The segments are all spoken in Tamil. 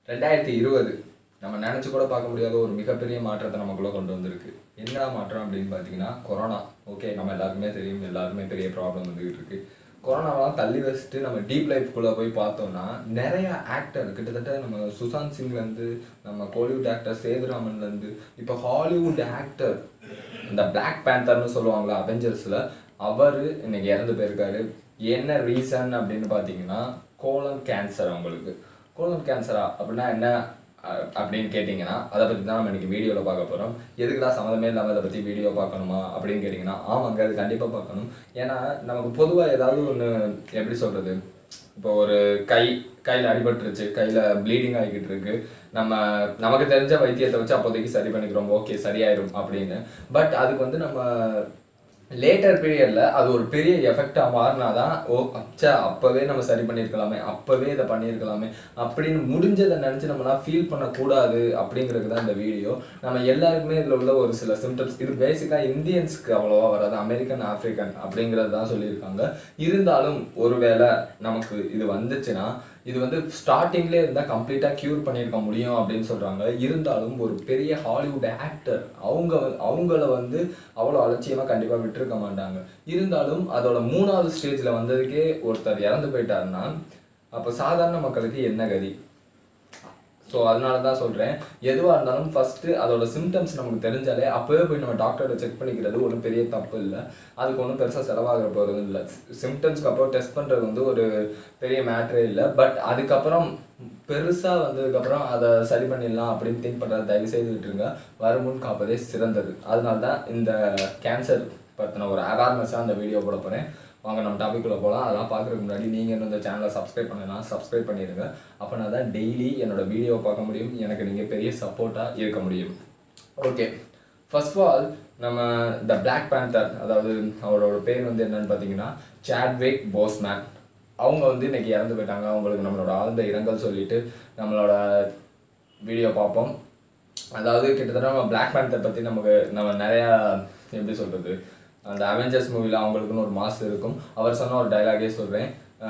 ரெண்டாயிரத்தி இருபது நம்ம நினச்சி கூட பார்க்க முடியாத ஒரு மிகப்பெரிய மாற்றத்தை நமக்குள்ளே கொண்டு வந்திருக்கு என்ன மாற்றம் அப்படின்னு பார்த்தீங்கன்னா கொரோனா ஓகே நம்ம எல்லாருக்குமே தெரியும் எல்லாருக்குமே பெரிய ப்ராப்ளம் வந்துகிட்டு இருக்கு கொரோனாவெல்லாம் தள்ளி வச்சுட்டு நம்ம டீப் லைஃப்குள்ளே போய் பார்த்தோம்னா நிறைய ஆக்டர் கிட்டத்தட்ட நம்ம சுசாந்த் சிங்லேருந்து நம்ம கோலிவுட் ஆக்டர் சேதுராமன்லேருந்து இப்போ ஹாலிவுட் ஆக்டர் இந்த பிளாக் பேந்தர்னு சொல்லுவாங்களா அவெஞ்சர்ஸில் அவர் இன்னைக்கு இறந்து போயிருக்காரு என்ன ரீசன் அப்படின்னு பார்த்தீங்கன்னா கோலன் கேன்சர் அவங்களுக்கு கோலன் கேன்சரா அப்படின்னா என்ன அஹ், அப்படின்னு கேட்டிங்கன்னா அதை பற்றி தான் நம்ம இன்னைக்கு வீடியோவில் பார்க்க போகிறோம் எதுக்குடா சம்மந்தமே இல்லாமல் அதை பற்றி வீடியோ பார்க்கணுமா அப்படின்னு கேட்டிங்கன்னா ஆமாங்க அது கண்டிப்பாக பார்க்கணும் ஏன்னா நமக்கு பொதுவாக ஏதாவது ஒன்று எப்படி சொல்கிறது இப்போ ஒரு கை கையில் அடிபட்டுருச்சு கையில் ப்ளீடிங் ஆகிக்கிட்டு இருக்கு நம்ம நமக்கு தெரிஞ்ச வைத்தியத்தை வச்சு அப்போதைக்கு சரி பண்ணிக்கிறோம் ஓகே சரியாயிரும் அப்படின்னு பட் அதுக்கு வந்து நம்ம லேட்டர் பீரியட்ல அது ஒரு பெரிய எஃபெக்டா மாறினாதான் ஓ அச்சா அப்பவே நம்ம சரி பண்ணியிருக்கலாமே அப்பவே இதை பண்ணியிருக்கலாமே அப்படின்னு முடிஞ்சதை நினைச்சு நம்மளாம் ஃபீல் பண்ணக்கூடாது அப்படிங்கிறது தான் இந்த வீடியோ நம்ம எல்லாருக்குமே இதுல உள்ள ஒரு சில சிம்டம்ஸ் இது பேசிக்கா இந்தியன்ஸ்க்கு அவ்வளோவா வராது அமெரிக்கன் ஆப்பிரிக்கன் அப்படிங்கிறது தான் சொல்லியிருக்காங்க இருந்தாலும் ஒருவேளை நமக்கு இது வந்துச்சுன்னா இது வந்து ஸ்டார்டிங்லேயே இருந்தால் கம்ப்ளீட்டாக க்யூர் பண்ணியிருக்க முடியும் அப்படின்னு சொல்கிறாங்க இருந்தாலும் ஒரு பெரிய ஹாலிவுட் ஆக்டர் அவங்க வந்து- அவங்கள வந்து அவ்வளோ அலட்சியமாக கண்டிப்பாக விட்டுருக்க மாட்டாங்க இருந்தாலும் அதோட மூணாவது ஸ்டேஜில் வந்ததுக்கே ஒருத்தர் இறந்து போயிட்டாருன்னா அப்போ சாதாரண மக்களுக்கு என்ன கதி ஸோ அதனால தான் சொல்கிறேன் எதுவாக இருந்தாலும் ஃபஸ்ட்டு அதோட சிம்டம்ஸ் நமக்கு தெரிஞ்சாலே அப்போவே போய் நம்ம டாக்டரை செக் பண்ணிக்கிறது ஒன்றும் பெரிய தப்பு இல்லை அதுக்கு ஒன்றும் பெருசாக செலவாகிற போகிறது இல்லை சிம்டம்ஸ்க்கு அப்புறம் டெஸ்ட் பண்ணுறது வந்து ஒரு பெரிய மேட்ரே இல்லை பட் அதுக்கப்புறம் பெருசாக வந்ததுக்கப்புறம் அதை சரி பண்ணிடலாம் அப்படின்னு திங்க் பண்ணுறத தயவு செய்து விட்டுருங்க வருமுன் காப்பதே சிறந்தது அதனால தான் இந்த கேன்சர் பற்றின ஒரு அவேர்னஸாக அந்த வீடியோ போட போகிறேன் வாங்க நம்ம டாபிக்குள்ளே போகலாம் அதெல்லாம் பார்க்குறதுக்கு முன்னாடி நீங்கள் இன்னும் இந்த சேனலை சப்ஸ்கிரைப் பண்ணலாம் சப்ஸ்கிரைப் பண்ணிடுங்க அப்போனா தான் டெய்லி என்னோட வீடியோ பார்க்க முடியும் எனக்கு நீங்கள் பெரிய சப்போர்ட்டாக இருக்க முடியும் ஓகே ஃபர்ஸ்ட் ஆஃப் ஆல் நம்ம த Black Panther அதாவது அவரோட பேர் வந்து என்னன்னு பார்த்தீங்கன்னா சாட்விக் போஸ்மேன் அவங்க வந்து இன்னைக்கு இறந்து போயிட்டாங்க அவங்களுக்கு நம்மளோட ஆழ்ந்த இரங்கல் சொல்லிட்டு நம்மளோட வீடியோ பார்ப்போம் அதாவது கிட்டத்தட்ட நம்ம Black Panther பற்றி நமக்கு நம்ம நிறையா எப்படி சொல்கிறது அந்த அவெஞ்சர்ஸ் மூவியில் அவங்களுக்குன்னு ஒரு மாஸ் இருக்கும் அவர் சொன்ன ஒரு டைலாகே சொல்கிறேன்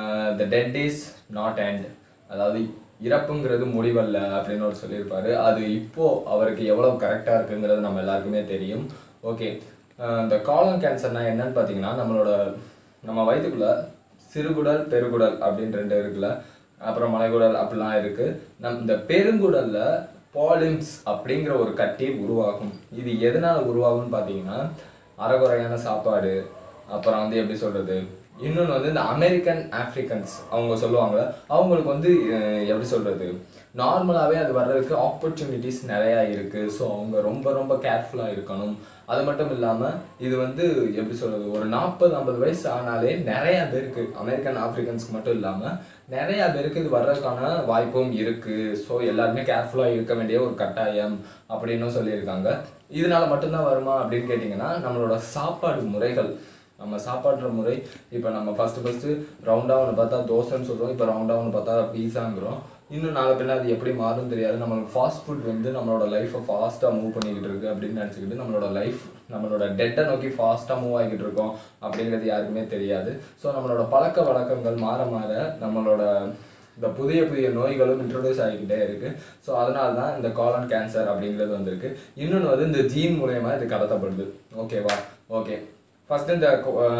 the dead is not end அதாவது இறப்புங்கிறது முடிவல்ல அப்படின்னு ஒரு சொல்லியிருப்பாரு அது இப்போ அவருக்கு எவ்வளவு கரெக்டாக இருக்குங்கிறது நம்ம எல்லாருக்குமே தெரியும் ஓகே இந்த காலன் கேன்சர்னா என்னன்னு பார்த்தீங்கன்னா நம்மளோட நம்ம வயிற்றுக்குள்ள சிறுகுடல் பெருகுடல் அப்படின்னு ரெண்டு இருக்குல்ல அப்புறம் மலைகுடல் அப்படிலாம் இருக்கு நம் இந்த பெருங்குடல்ல பாலிம்ஸ் அப்படிங்கிற ஒரு கட்டி உருவாகும் இது எதனால உருவாகும்னு பார்த்தீங்கன்னா அறகுறையான சாப்பாடு அப்புறம் வந்து எப்படி சொல்றது இன்னொன்று வந்து இந்த அமெரிக்கன் ஆப்ரிக்கன்ஸ் அவங்க சொல்லுவாங்க அவங்களுக்கு வந்து அஹ், எப்படி சொல்றது நார்மலாகவே அது வர்றதுக்கு ஆப்பர்ச்சுனிட்டிஸ் நிறையா இருக்குது ஸோ அவங்க ரொம்ப ரொம்ப கேர்ஃபுல்லாக இருக்கணும் அது மட்டும் இல்லாமல் இது வந்து எப்படி சொல்றது ஒரு நாற்பது ஐம்பது வயசு ஆனாலே நிறையா பேருக்கு அமெரிக்கன் ஆப்ரிக்கன்ஸ்க்கு மட்டும் இல்லாமல் நிறையா பேருக்கு இது வர்றதுக்கான வாய்ப்பும் இருக்குது ஸோ எல்லாருமே கேர்ஃபுல்லாக இருக்க வேண்டிய ஒரு கட்டாயம் அப்படின்னும் சொல்லியிருக்காங்க இதனால மட்டும்தான் வருமா அப்படின்னு கேட்டிங்கன்னா நம்மளோட சாப்பாடு முறைகள் நம்ம சாப்பாடுற முறை இப்போ நம்ம ஃபஸ்ட்டு ஃபஸ்ட்டு ரவுண்டாக ஒன்று பார்த்தா தோசைன்னு சொல்கிறோம் இப்போ ரவுண்டாக ஒன்று பார்த்தா பீஸாங்கிறோம் இன்னும் நாங்கள் பின்ன அது எப்படி மாறும் தெரியாது நம்மளுக்கு ஃபாஸ்ட் ஃபுட் வந்து நம்மளோட லைஃப்பை ஃபாஸ்ட்டாக மூவ் பண்ணிக்கிட்டு இருக்கு அப்படின்னு நினச்சிக்கிட்டு நம்மளோட லைஃப் நம்மளோட டெட்டை நோக்கி ஃபாஸ்ட்டாக மூவ் ஆகிக்கிட்டு இருக்கோம் அப்படிங்கிறது யாருக்குமே தெரியாது ஸோ நம்மளோட பழக்க வழக்கங்கள் மாற மாற நம்மளோட இந்த புதிய புதிய நோய்களும் இன்ட்ரடியூஸ் ஆகிக்கிட்டே இருக்கு ஸோ அதனால தான் இந்த காலன் கேன்சர் அப்படிங்கிறது வந்திருக்கு இன்னொன்று வந்து இந்த ஜீன் மூலயமா இது கடத்தப்படுது ஓகேவா ஓகே ஃபர்ஸ்ட் இந்த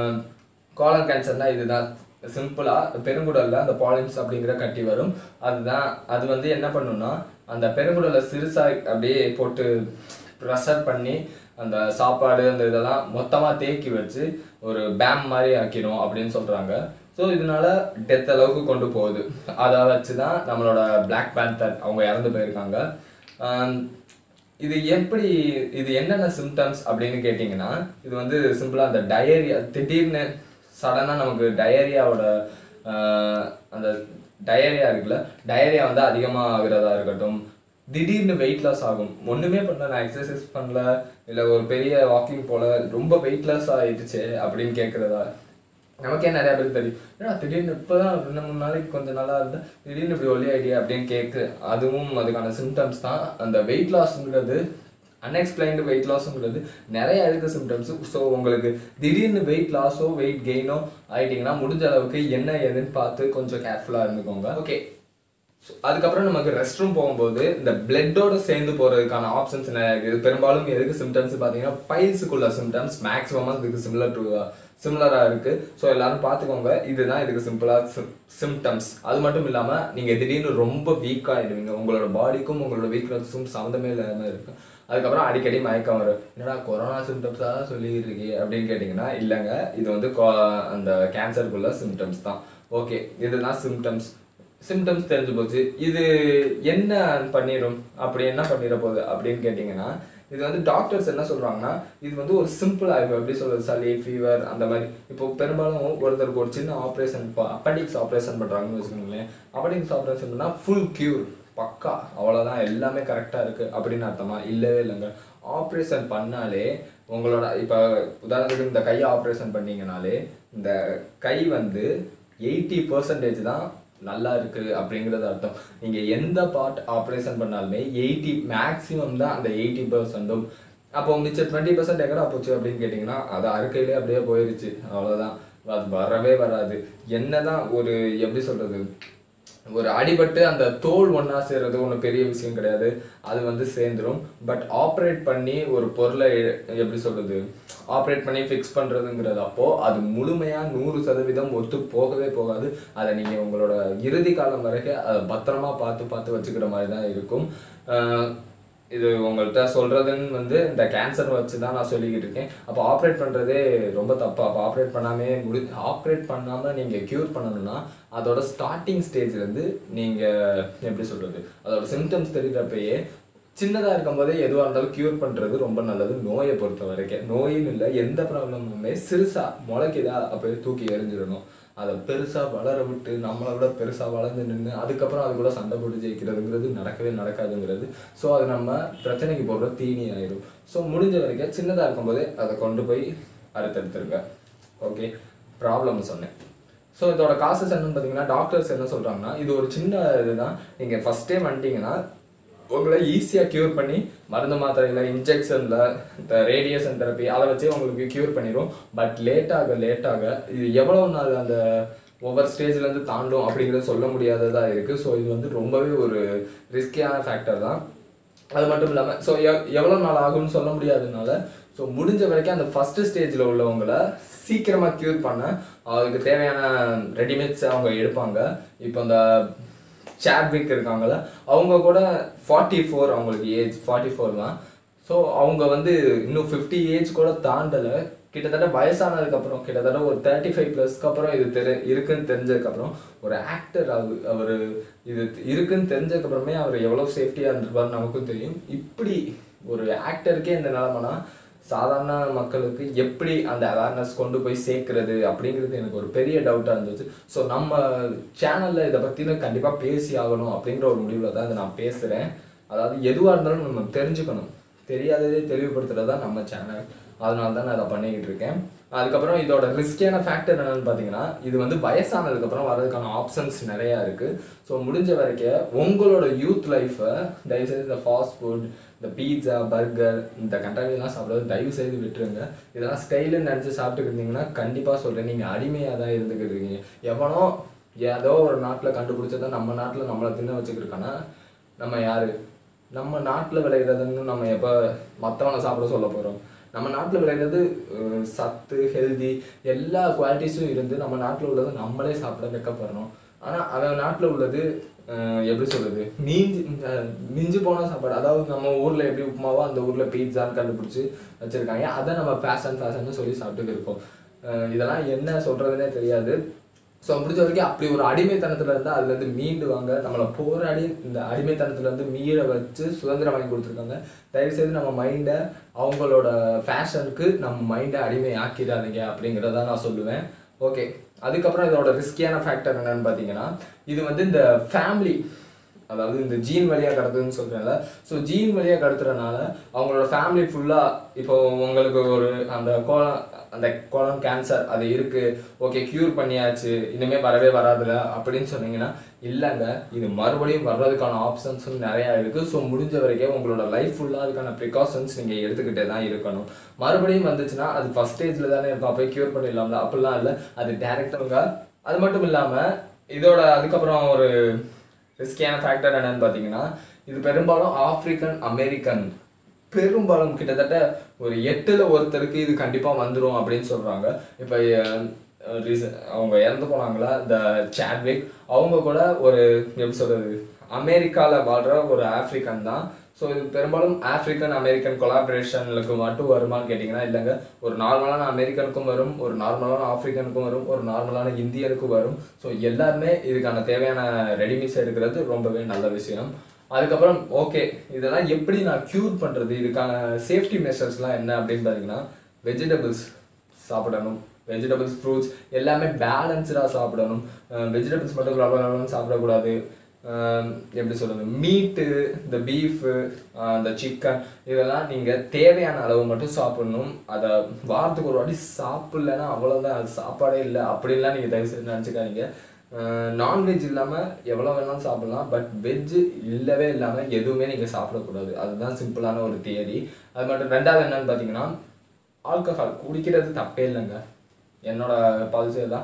காலன் கேன்சர்னா இதுதான் சிம்பிளா பெருங்குடல்ல அந்த பாலிம்ஸ் அப்படிங்கிற கட்டி வரும் அதுதான் அது வந்து என்ன பண்ணும்னா அந்த பெருங்குடலை சிறுசாய் அப்படியே போட்டு ப்ரெஷர் பண்ணி அந்த சாப்பாடு அந்த இதெல்லாம் மொத்தமாக தேக்கி வச்சு ஒரு பேம் மாதிரி ஆக்கிடும் அப்படின்னு சொல்கிறாங்க ஸோ இதனால டெத் அளவுக்கு கொண்டு போகுது அதை வச்சு தான் நம்மளோட பிளாக் பேந்தர் அவங்க இறந்து போயிருக்காங்க ஆம், இது எப்படி இது என்னென்ன சிம்டம்ஸ் அப்படின்னு கேட்டிங்கன்னா இது வந்து சிம்பிளாக அந்த டயரியா திடீர்னு சடனாக நமக்கு டயரியாவோட அந்த டயரியா இருக்குல்ல டயரியா வந்து அதிகமாக ஆகுறதா இருக்கட்டும் திடீர்னு வெயிட் லாஸ் ஆகும் ஒன்றுமே பண்ணல நான் எக்ஸசைஸ் பண்ணல இல்லை ஒரு பெரிய வாக்கிங் போல ரொம்ப வெயிட் லாஸ் ஆயிடுச்சு அப்படின்னு கேட்குறதா நமக்கே நிறைய பேர் தெரியும் ஏன்னா திடீர்னு இப்போதான் ரெண்டு மூணு நாளைக்கு கொஞ்சம் நல்லா இருந்தா திடீர்னு இப்படி ஒல்லி ஐடியா அப்படின்னு கேட்கு அதுவும் அதுக்கான சிம்டம்ஸ் தான் அந்த வெயிட் லாஸ்ங்கிறது அன்எக்ஸ்பிளைன்டு வெயிட் லாஸுங்கிறது நிறைய இருக்கு சிம்டம்ஸ் ஸோ உங்களுக்கு திடீர்னு வெயிட் லாஸோ வெயிட் கெயினோ ஆயிட்டீங்கன்னா முடிஞ்ச அளவுக்கு என்ன ஏதுன்னு பார்த்து கொஞ்சம் கேர்ஃபுல்லாக இருந்துக்கோங்க ஓகே So, அதுக்கப்புறம் நமக்கு ரெஸ்ட் ரூம் போகும்போது இந்த பிளட்டோட சேர்ந்து போகிறதுக்கான ஆப்ஷன்ஸ் நிறைய இருக்குது பெரும்பாலும் எதுக்கு சிம்டம்ஸ் பார்த்தீங்கன்னா பைல்ஸுக்குள்ள சிம்டம்ஸ் மேக்ஸிமமாக இதுக்கு சிமிலர் டு சிமிலராக இருக்குது ஸோ எல்லாரும் பார்த்துக்கோங்க இதுதான் இதுக்கு சிம்பிளாக சிம்டம்ஸ் அது மட்டும் இல்லாமல் நீங்கள் திடீர்னு ரொம்ப வீக்காகிடுவீங்க உங்களோட பாடிக்கும் உங்களோட வீக்னஸும் சம்மந்தமே இல்லாமல் இருக்கும் அதுக்கப்புறம் அடிக்கடி மயக்கம் வரும் என்னடா கொரோனா சிம்டம்ஸாக சொல்லிட்டு இருக்கே அப்படின்னு கேட்டிங்கன்னா இல்லைங்க இது வந்து கொ- அந்த கேன்சருக்குள்ள சிம்டம்ஸ் தான் ஓகே இதுதான் சிம்டம்ஸ் சிம்டம்ஸ் தெரிஞ்சு போச்சு இது என்ன பண்ணிடும் அப்படி என்ன பண்ணிட போகுது அப்படின்னு கேட்டிங்கன்னா இது வந்து டாக்டர்ஸ் என்ன சொல்றாங்கன்னா இது வந்து ஒரு சிம்பிள் ஆய்வு எப்படி சொல்றது சளி ஃபீவர் அந்த மாதிரி இப்போ பெரும்பாலும் ஒருத்தருக்கு ஒரு சின்ன ஆப்ரேஷன் இப்போ அப்பண்டிக்ஸ் ஆப்ரேஷன் பண்றாங்கன்னு வச்சுக்கோங்களேன் அப்பண்டிக்ஸ் ஆப்ரேஷன் பண்ணால் ஃபுல் கியூர் பக்கா அவ்வளோதான் எல்லாமே கரெக்டாக இருக்கு அப்படின்னு அர்த்தமா இல்லவே இல்லைங்க ஆப்ரேஷன் பண்ணாலே உங்களோட இப்போ உதாரணத்துக்கு இந்த கையை ஆப்ரேஷன் பண்ணீங்கனாலே இந்த கை வந்து எயிட்டி பர்சன்டேஜ் தான் நல்லா இருக்கு அப்படிங்கிறது அர்த்தம் நீங்க எந்த பார்ட் ஆப்ரேஷன் பண்ணாலுமே எயிட்டி மேக்ஸிமம் தான் அந்த எயிட்டி பர்சன்டும் அப்போ மிச்சம் டுவெண்ட்டி பர்சன்ட் எங்கடா போச்சு அப்படின்னு கேட்டிங்கன்னா அது அறுக்கையிலே அப்படியே போயிருச்சு அவ்வளோதான் அது வரவே வராது என்னதான் ஒரு எப்படி சொல்றது ஒரு அடிபட்டு அந்த தோல் ஒன்றா சேர்றது ஒன்றும் பெரிய விஷயம் கிடையாது அது வந்து சேர்ந்துரும் பட் ஆப்ரேட் பண்ணி ஒரு பொருளை எ- எப்படி சொல்றது ஆப்ரேட் பண்ணி ஃபிக்ஸ் பண்ணுறதுங்கிறது அப்போ அது முழுமையாக நூறு சதவீதம் ஒத்து போகவே போகாது அதை நீங்கள் உங்களோட இறுதி காலம் வரைக்கும் அதை பத்திரமா பார்த்து பார்த்து வச்சுக்கிற மாதிரி தான் இருக்கும் ஆஹ் இது உங்கள்கிட்ட சொல்றதுன்னு வந்து இந்த கேன்சர் வச்சு தான் நான் சொல்லிக்கிட்டு இருக்கேன் அப்போ ஆப்ரேட் பண்ணுறதே ரொம்ப தப்பு அப்போ ஆப்ரேட் பண்ணாமே முடி ஆப்ரேட் பண்ணாமல் நீங்கள் க்யூர் பண்ணணும்னா அதோட ஸ்டார்டிங் ஸ்டேஜ்லேருந்து நீங்கள் எப்படி சொல்கிறது அதோட சிம்டம்ஸ் தெரிகிறப்பயே சின்னதாக இருக்கும்போதே எதுவாக இருந்தாலும் க்யூர் பண்ணுறது ரொம்ப நல்லது நோயை பொறுத்த வரைக்கும் நோயின்னு இல்லை எந்த ப்ராப்ளமுமே சிறுசா முளைக்குதா அப்போ தூக்கி எறிஞ்சிடணும் அதை பெருசாக வளர விட்டு நம்மளை விட பெருசாக வளர்ந்து நின்று அதுக்கப்புறம் அது கூட சண்டை போட்டு ஜெயிக்கிறதுங்கிறது நடக்கவே நடக்காதுங்கிறது ஸோ அது நம்ம பிரச்சனைக்கு போடுற தீனி ஆயிடும் ஸோ முடிஞ்ச வரைக்கும் சின்னதாக இருக்கும்போதே அதை கொண்டு போய் அறுத்தெடுத்துருங்க ஓகே ப்ராப்ளம் சொன்னேன் ஸோ இதோட காசஸ் என்னன்னு பார்த்தீங்கன்னா டாக்டர்ஸ் என்ன சொல்கிறாங்கன்னா இது ஒரு சின்ன இதுதான் நீங்கள் ஃபஸ்ட் டைம் வந்துட்டீங்கன்னா உங்களை ஈஸியாக க்யூர் பண்ணி மருந்து மாத்திரையில் இன்ஜெக்ஷனில் இந்த ரேடியேஷன் தெரப்பி அதை வச்சே உங்களுக்கு க்யூர் பண்ணிடும் பட் லேட்டாக லேட்டாக இது எவ்வளோ நாள் அந்த ஒவ்வொரு ஸ்டேஜ்லேருந்து தாண்டும் அப்படிங்கிறது சொல்ல முடியாததா இருக்குது ஸோ இது வந்து ரொம்பவே ஒரு ரிஸ்கியான ஃபேக்டர் தான் அது மட்டும் இல்லாமல் ஸோ எவ்வளோ நாள் ஆகும்னு சொல்ல முடியாததுனால ஸோ முடிஞ்ச வரைக்கும் அந்த ஃபர்ஸ்ட் ஸ்டேஜில் உள்ளவங்கள சீக்கிரமாக க்யூர் பண்ண அதுக்கு தேவையான ரெடிமேட்ஸ் அவங்க எடுப்பாங்க இப்போ இந்த சாட்விக் இருக்காங்கல்ல அவங்க கூட ஃபார்ட்டி ஃபோர் அவங்களுக்கு ஏஜ் ஃபார்ட்டி ஃபோர் தான் ஸோ அவங்க வந்து இன்னும் ஃபிஃப்டி ஏஜ் கூட தாண்டலை கிட்டத்தட்ட வயசானதுக்கப்புறம் கிட்டத்தட்ட ஒரு தேர்ட்டி ஃபைவ் ப்ளஸ்க்கு அப்புறம் இது தெரி இருக்குன்னு தெரிஞ்சதுக்கப்புறம் ஒரு ஆக்டர் அவர் அவர் இது இருக்குன்னு தெரிஞ்சதுக்கப்புறமே அவர் எவ்வளோ சேஃப்டியாக இருந்திருப்பாரு நமக்கும் தெரியும் இப்படி ஒரு ஆக்டருக்கே இந்த நிலமைனா சாதாரண மக்களுக்கு எப்படி அந்த அவேர்னஸ் கொண்டு போய் சேர்க்கறது அப்படிங்கிறது எனக்கு ஒரு பெரிய டவுட்டாக இருந்துச்சு ஸோ நம்ம சேனலில் இதை பற்றின கண்டிப்பாக பேசி ஆகணும் அப்படிங்கிற ஒரு முடிவில் தான் இதை நான் பேசுகிறேன் அதாவது எதுவாக இருந்தாலும் நம்ம தெரிஞ்சுக்கணும் தெரியாததே தெளிவுபடுத்துறது தான் நம்ம சேனல் அதனால தான் நான் அதை பண்ணிக்கிட்டு இருக்கேன் அதுக்கப்புறம் இதோட ரிஸ்கியான ஃபேக்டர் என்னன்னு பார்த்தீங்கன்னா இது வந்து வயசானதுக்கப்புறம் வர்றதுக்கான ஆப்ஷன்ஸ் நிறையா இருக்குது ஸோ முடிஞ்ச வரைக்கும் உங்களோட யூத் லைஃப்பை தயவுசெய்து இந்த ஃபாஸ்ட் ஃபுட் இந்த பீட்சா பர்கர் இந்த கண்டாமிலாம் சாப்பிட்றது தயவு செய்து விட்டுருங்க இதெல்லாம் ஸ்டைலுன்னு நினச்சி சாப்பிட்டுட்டு இருந்தீங்கன்னா கண்டிப்பாக சொல்கிறேன் நீங்கள் அடிமையாக தான் இருந்துக்கிட்டு இருக்கீங்க எவனோ ஏதோ ஒரு நாட்டில் கண்டுபிடிச்சதை நம்ம நாட்டில் நம்மளை தின்ன வச்சுக்கிருக்கானா நம்ம யாரு நம்ம நாட்டில் விளையிறதுன்னு நம்ம எப்போ மற்றவனை சாப்பிட சொல்ல போகிறோம் நம்ம நாட்டில் விளையிறது அஹ், சத்து ஹெல்தி எல்லா குவாலிட்டிஸும் இருந்து நம்ம நாட்டில் உள்ளதை நம்மளே சாப்பிட வைக்கப்படுறோம் ஆனால் அவன் நாட்டில் உள்ளது அஹ், எப்படி சொல்றது மீஞ்சி அஹ், மிஞ்சி போன சாப்பாடு அதாவது நம்ம ஊரில் எப்படி உப்புமாவோ அந்த ஊரில் பீட்சான்னு கண்டுபிடிச்சி வச்சுருக்காங்க அதை நம்ம ஃபேஷன் ஃபேஷன்னு சொல்லி சாப்பிட்டுட்டு இருக்கோம் அஹ், இதெல்லாம் என்ன சொல்கிறதுனே தெரியாது ஸோ முடிஞ்ச வரைக்கும் அப்படி ஒரு அடிமைத்தனத்துல இருந்து அதுலேருந்து மீண்டு வாங்க நம்மளை போராடி இந்த அடிமைத்தனத்துல இருந்து மீற வச்சு சுதந்திரம் வாங்கி கொடுத்துருக்காங்க தயவுசெய்து நம்ம மைண்டை அவங்களோட ஃபேஷனுக்கு நம்ம மைண்டை அடிமை ஆக்கிடாதீங்க அப்படிங்கிறத நான் சொல்லுவேன் ஓகே அதுக்கப்புறம் இதோட ரிஸ்கியான ஃபேக்டர் என்னன்னு பார்த்தீங்கன்னா இது வந்து இந்த ஃபேமிலி அதாவது இந்த ஜீன் வழியாக கடத்துதுன்னு சொல்கிறேன்ல ஸோ ஜீன் வழியாக கடத்துறதுனால அவங்களோட ஃபேமிலி ஃபுல்லாக இப்போ உங்களுக்கு ஒரு அந்த கோலம் அந்த கோலம் கேன்சர் அது இருக்குது ஓகே க்யூர் பண்ணியாச்சு இனிமேல் வரவே வராதுல அப்படின்னு சொன்னீங்கன்னா இல்லைங்க இது மறுபடியும் வர்றதுக்கான ஆப்ஷன்ஸும் நிறையா இருக்குது ஸோ முடிஞ்ச வரைக்கும் உங்களோட லைஃப் ஃபுல்லாக அதுக்கான ப்ரிகாஷன்ஸ் நீங்கள் எடுத்துக்கிட்டே தான் இருக்கணும் மறுபடியும் வந்துச்சுன்னா அது ஃபஸ்ட் ஸ்டேஜில் தானே இருக்கும் அப்போ க்யூர் பண்ணிடலாம்ல அப்படிலாம் இல்லை அது டேரெக்டாக அது மட்டும் இல்லாமல் இதோட அதுக்கப்புறம் ஒரு ரிஸ்கியான ஃபேக்டர் என்னன்னு பார்த்தீங்கன்னா இது பெரும்பாலும் ஆப்பிரிக்கன் அமெரிக்கன் பெரும்பாலும் கிட்டத்தட்ட ஒரு எட்டுல ஒருத்தருக்கு இது கண்டிப்பாக வந்துடும் அப்படின்னு சொல்கிறாங்க இப்போ ரீசன் அவங்க இறந்து போனாங்களா இந்த சாட்விக் அவங்க கூட ஒரு எப்படி சொல்கிறது அமெரிக்காவில் வாழ்கிற ஒரு ஆப்பிரிக்கன் தான் ஸோ இது பெரும்பாலும் ஆப்பிரிக்கன் அமெரிக்கன் கொலாபரேஷனுக்கு மட்டும் வருமான்னு கேட்டிங்கன்னா இல்லைங்க ஒரு நார்மலான அமெரிக்கனுக்கும் வரும் ஒரு நார்மலான ஆப்பிரிக்கனுக்கும் வரும் ஒரு நார்மலான இந்தியனுக்கும் வரும் ஸோ எல்லாருமே இதுக்கான தேவையான ரெடிமேட்ஸ் எடுக்கிறது ரொம்பவே நல்ல விஷயம் அதுக்கப்புறம் ஓகே இதெல்லாம் எப்படி நான் க்யூர் பண்ணுறது இதுக்கான சேஃப்டி மெஷர்ஸ்லாம் என்ன அப்படின்னு பார்த்தீங்கன்னா வெஜிடபிள்ஸ் சாப்பிடணும் வெஜிடபிள்ஸ் ஃப்ரூட்ஸ் எல்லாமே பேலன்ஸ்டாக சாப்பிடணும் வெஜிடபிள்ஸ் மட்டும் லவலவலன்னு சாப்பிடக்கூடாது அஹ் எப்படி சொல்கிறது மீட்டு இந்த பீஃபு இந்த சிக்கன் இதெல்லாம் நீங்கள் தேவையான அளவு மட்டும் சாப்பிடணும் அதை வாரத்துக்கு ஒரு வாட்டி சாப்பிட்லன்னா அவ்வளோதான் அது சாப்பாடே இல்லை அப்படின்லாம் நீங்கள் தயவு செஞ்சு நினச்சிக்காதீங்க நான்வெஜ் இல்லாமல் எவ்வளோ வேணாலும் சாப்பிடலாம் பட் வெஜ்ஜு இல்லவே இல்லாமல் எதுவுமே நீங்கள் சாப்பிடக்கூடாது அதுதான் சிம்பிளான ஒரு தியரி அது மட்டும் ரெண்டாவது என்னன்னு பார்த்தீங்கன்னா ஆல்கஹால் குடிக்கிறது தப்பே இல்லைங்க என்னோட பாலிசி தான்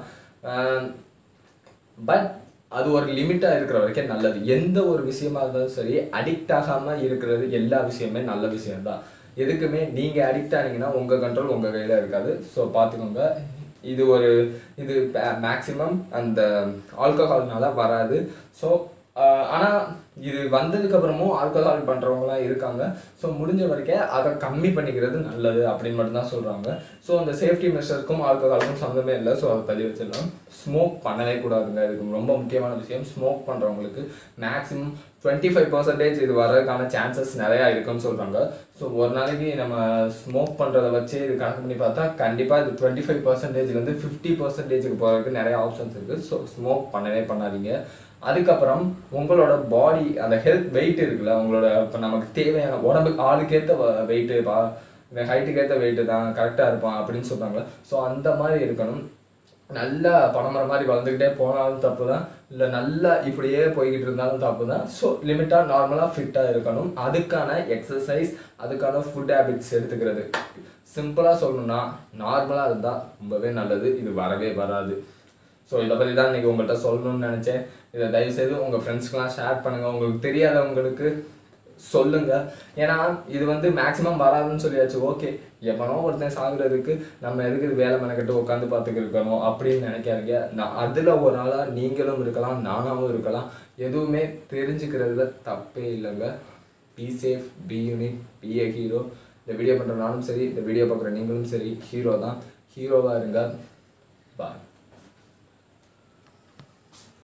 பட் அது ஒரு லிமிட்டாக இருக்கிற வரைக்கும் நல்லது எந்த ஒரு விஷயமா இருந்தாலும் சரி அடிக்ட் ஆகாமல் இருக்கிறது எல்லா விஷயமே நல்ல விஷயம்தான் எதுக்குமே நீங்கள் அடிக்ட் ஆனீங்கன்னா உங்கள் கண்ட்ரோல் உங்கள் கையில் இருக்காது ஸோ பார்த்துக்கோங்க இது ஒரு இது மேக்ஸிமம் அந்த ஆல்கஹால்னால வராது ஸோ ஆனால் இது வந்ததுக்கு அப்புறமும் ஆல்கஹால் பண்ணுறவங்களாம் இருக்காங்க ஸோ முடிஞ்ச வரைக்கும் அதை கம்மி பண்ணிக்கிறது நல்லது அப்படின்னு மட்டும்தான் சொல்கிறாங்க ஸோ அந்த சேஃப்டி மெஷருக்கும் ஆல்கஹாலுக்கும் சம்மந்தமே இல்லை ஸோ அதை தள்ளி வச்சிடலாம் ஸ்மோக் பண்ணவே கூடாதுங்க இதுக்கு ரொம்ப முக்கியமான விஷயம் ஸ்மோக் பண்ணுறவங்களுக்கு மேக்ஸிமம் டுவெண்ட்டி ஃபைவ் பர்சன்டேஜ் இது வர்றதுக்கான சான்சஸ் நிறையா இருக்குன்னு சொல்கிறாங்க ஸோ ஒரு நாளைக்கு நம்ம ஸ்மோக் பண்ணுறத வச்சு இது கணக்கு பண்ணி பார்த்தா கண்டிப்பாக இது டுவெண்ட்டி ஃபைவ் பர்சன்டேஜ்லேருந்து ஃபிஃப்டி பர்சன்டேஜுக்கு போகிறதுக்கு நிறைய ஆப்ஷன்ஸ் இருக்குது ஸோ ஸ்மோக் பண்ணவே பண்ணாதீங்க அதுக்கப்புறம் உங்களோட பாடி அந்த ஹெல்த் வெயிட் இருக்குல்ல உங்களோட இப்போ நமக்கு தேவையான உடம்புக்கு ஆளுக்கேற்ற வெயிட்டு பா இந்த ஹைட்டுக்கு ஏற்ற வெயிட்டு தான் கரெக்டாக இருப்பான் அப்படின்னு சொல்கிறாங்க ஸோ அந்த மாதிரி இருக்கணும் நல்லா பணமர மாதிரி வளர்ந்துக்கிட்டே போனாலும் தப்பு தான் இல்லை நல்லா இப்படியே போய்கிட்டு இருந்தாலும் தப்பு தான் ஸோ லிமிட்டாக நார்மலாக ஃபிட்டாக இருக்கணும் அதுக்கான எக்ஸசைஸ் அதுக்கான ஃபுட் ஹேபிட்ஸ் எடுத்துக்கிறது சிம்பிளாக சொல்லணும்னா நார்மலாக இருந்தால் ரொம்பவே நல்லது இது வரவே வராது ஸோ இதை பற்றி தான் இன்றைக்கி உங்கள்கிட்ட சொல்லணும்னு நினச்சேன் இதை தயவுசெய்து உங்கள் ஃப்ரெண்ட்ஸ்க்கெலாம் ஷேர் பண்ணுங்கள் உங்களுக்கு தெரியாதவங்களுக்கு சொல்லுங்க ஏன்னா இது வந்து மேக்ஸிமம் வராதுன்னு சொல்லியாச்சு ஓகே எவனோ ஒருத்தன் சாகுறதுக்கு நம்ம எதுக்கு இது வேலை மெனக்கட்டு உட்காந்து பார்த்துக்கு இருக்கணும் அப்படின்னு நினைக்காதீங்க நான் அதில் ஒரு ஆளாக நீங்களும் இருக்கலாம் நானாகவும் இருக்கலாம் எதுவுமே தெரிஞ்சுக்கிறதுல தப்பே இல்லைங்க be safe be unit be a hero இந்த வீடியோ பண்ணுற நானும் சரி இந்த வீடியோ பார்க்குற நீங்களும் சரி ஹீரோ தான் ஹீரோவாக இருங்க பாய்